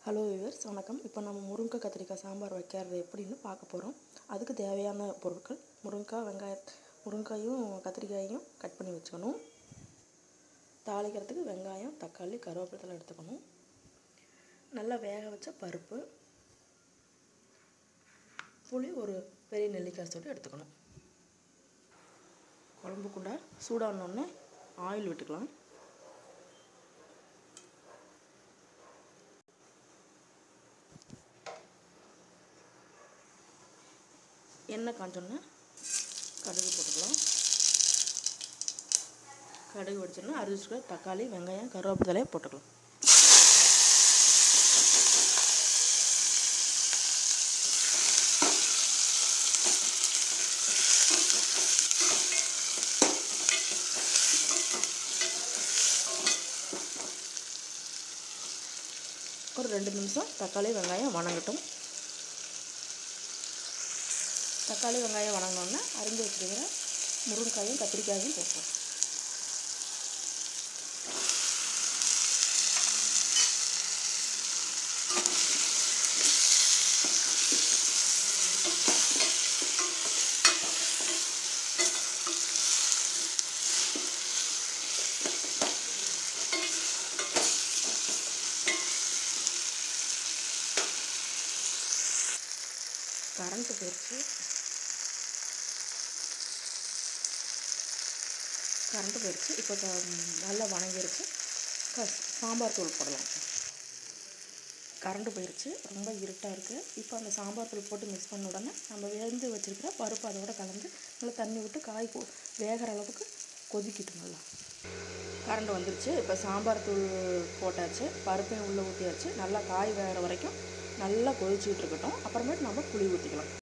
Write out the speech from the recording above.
hello viewers வணக்கம் இப்போ நம்ம முருங்கை கத்திரிக்காய் சாம்பார் வைக்கிறது எப்படின்னு பார்க்க போகிறோம் அதுக்கு தேவையான பொருட்கள் முருங்கைக்காய் வெங்காய முருங்காயும் கத்திரிக்காயும் கட் பண்ணி வச்சுக்கணும் தாளிக்கிறதுக்கு வெங்காயம் தக்காளி கருவேப்பிலை எடுத்துக்கணும் நல்லா வேக வச்ச பருப்பு புளி ஒரு பெரிய நெல்லிக்காய் சோடு எடுத்துக்கணும் குழம்புக்குண்டா சூடானோடனே ஆயில் விட்டுக்கலாம் எண்ணெய் காஞ்சோன்னே கடுகு போட்டுக்கலாம் கடுகு வெடிச்சோன்னா அரிசி தக்காளி வெங்காயம் கருவேப்பிலையை போட்டுக்கலாம் ஒரு ரெண்டு நிமிஷம் தக்காளி வெங்காயம் வணங்கட்டும் தக்காளி வெங்காயம் வணங்கினோன்னே அரிஞ்சு வச்சுருக்கிற முருங்காயும் கத்திரிக்காயும் போட்டோம் கரண்ட்டு போயிடுச்சு கரண்ட்டு போயிடுச்சு இப்போ நல்லா வணங்கிருச்சு க சாம்பார் தூள் போடலாம் கரண்ட்டு போயிடுச்சு ரொம்ப இருட்டாக இருக்குது இப்போ அந்த சாம்பார் தூள் போட்டு மிக்ஸ் பண்ண உடனே நம்ம வெந்து வச்சுருக்கிற பருப்பு அதோட கலந்து நல்லா தண்ணி விட்டு காய் வேகிற அளவுக்கு கொதிக்கிட்டு நல்லா கரண்ட் வந்துருச்சு இப்போ சாம்பார் தூள் போட்டாச்சு பருப்பையும் உள்ளே ஊற்றியாச்சு நல்லா காய் வேகிற வரைக்கும் நல்லா கொதிச்சுக்கிட்டு இருக்கட்டும் அப்புறமேட்டு நம்ம புளி ஊற்றிக்கலாம்